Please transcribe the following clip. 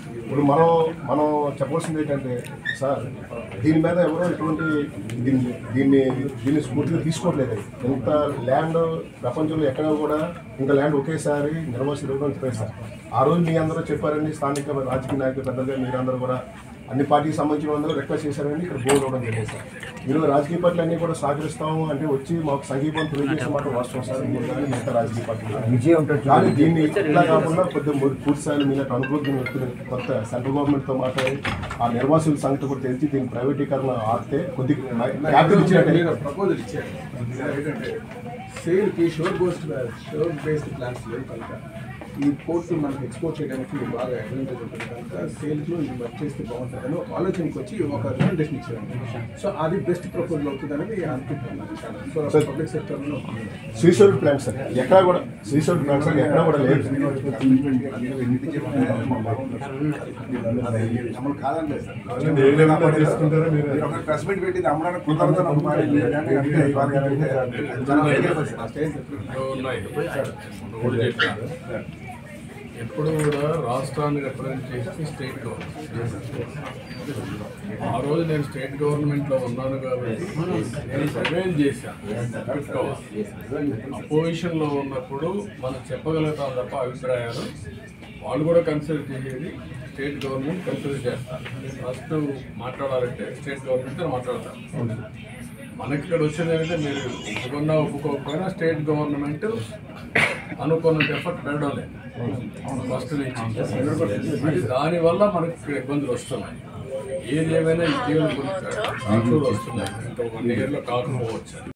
ఇప్పుడు మనం మనం చెప్పాల్సింది ఏంటంటే సార్ దీని మీద ఎవరో ఎటువంటి దీన్ని దీన్ని దీన్ని స్ఫూర్తిగా తీసుకోవట్లేదు ఇంత ల్యాండ్ ప్రపంచంలో ఎక్కడ కూడా ఇంత ల్యాండ్ ఒకేసారి నిర్వహించడం సార్ ఆ రోజు మీ అందరూ చెప్పారండి స్థానిక రాజకీయ నాయకులు పెద్దగా మీరందరూ కూడా అన్ని పార్టీకి సంబంధించిన అందరూ రిక్వెస్ట్ చేశారని ఇక్కడ బోర్డు ఇవ్వడం జరిగింది సార్ మీరు రాజకీయ పార్టీలు అన్నీ కూడా సహకరిస్తాము అంటే వచ్చి మాకు సంఘీపం తెలియజేసే మాట వాస్తవం సార్ మీరు కానీ మిగతా రాజకీయ పార్టీలు విజయం ఉంటుంది కానీ దీన్ని ఇట్లా కాకుండా కొద్దిగా ము- పూర్తి స్థాయిలో మీద అనుకూలంగా వ్యక్తులు కొత్త సెంట్రల్ గవర్నమెంట్తో మాట్లాడి ఆ నిర్వాసుల సంగతి కూడా తెలిసి దీని ప్రైవేటీకరణ ఆడితే కొద్దిగా క్యాపిటల్ ఇచ్చినట్టే మీరు ప్రపోజల్ ఇచ్చారు ఏంటంటే సేల్కి షోర్ బోస్ట్ షోర్ బేస్డ్ ప్లాన్స్ లేవు కనుక ఈ పోర్ట్ మనకి ఎక్స్పోర్ట్ చేయడానికి బాగా అడ్వాంటేజ్ ఉంటుంది కనుక సేల్స్లో ఇది వర్క్ చేస్తే బాగుంటుందని ఒక ఆలోచనకి వచ్చి ఒక రికమెండేషన్ ఇచ్చారు సో అది బెస్ట్ ప్రపోజల్ అవుతుంది అనేది అనుకుంటున్నాను సో పబ్లిక్ సెక్టర్లో శ్రీశైలం ప్లాంట్ సార్ ఎక్కడ కూడా శ్రీశైలం ప్లాంట్ సార్ ఎక్కడ కూడా లేదు అమలు కాదండి సార్ మీరు ఒక ప్రెస్ మీట్ పెట్టి ఇది అమ్మడానికి కుదరదు అని ఒక మాట లేదు. కానీ అంటే ఇవాళ అంటే అది చాలా వేరే పరిస్థితి. ఆ స్టేజ్ ఉన్నాయి మొన్న కూడా చెప్పాను. ఎప్పుడు కూడా రాష్ట్రాన్ని రిప్రజెంట్ చేసి స్టేట్ గవర్నమెంట్ ఆ రోజు నేను స్టేట్ గవర్నమెంట్లో ఉన్నాను కాబట్టి నేను ప్రివైల్ చేశాను అపోజిషన్లో ఉన్నప్పుడు మనం చెప్పగలుగుతాం తప్ప అభిప్రాయాలు వాళ్ళు కూడా కన్సిడర్ చేసేది స్టేట్ గవర్నమెంట్ కన్సిడర్ చేస్తారు ఫస్ట్ మాట్లాడాలంటే స్టేట్ గవర్నమెంట్తో మాట్లాడతారు మనకి ఇక్కడ వచ్చింది ఏంటంటే మీరు ఒప్పుకున్నా ఒప్పుకోకపోయినా స్టేట్ గవర్నమెంట్ అనుకున్న ఎఫర్ట్ పెట్టడం లేదు ఫస్ట్ నుంచి అది దానివల్ల మనకి ఇక్కడ ఇబ్బందులు వస్తున్నాయి ఏది ఏమైనా ఇటీవల కొన్ని సాక్షులు వస్తున్నాయి ఇంకా వన్ ఇయర్లో కాకపోవచ్చు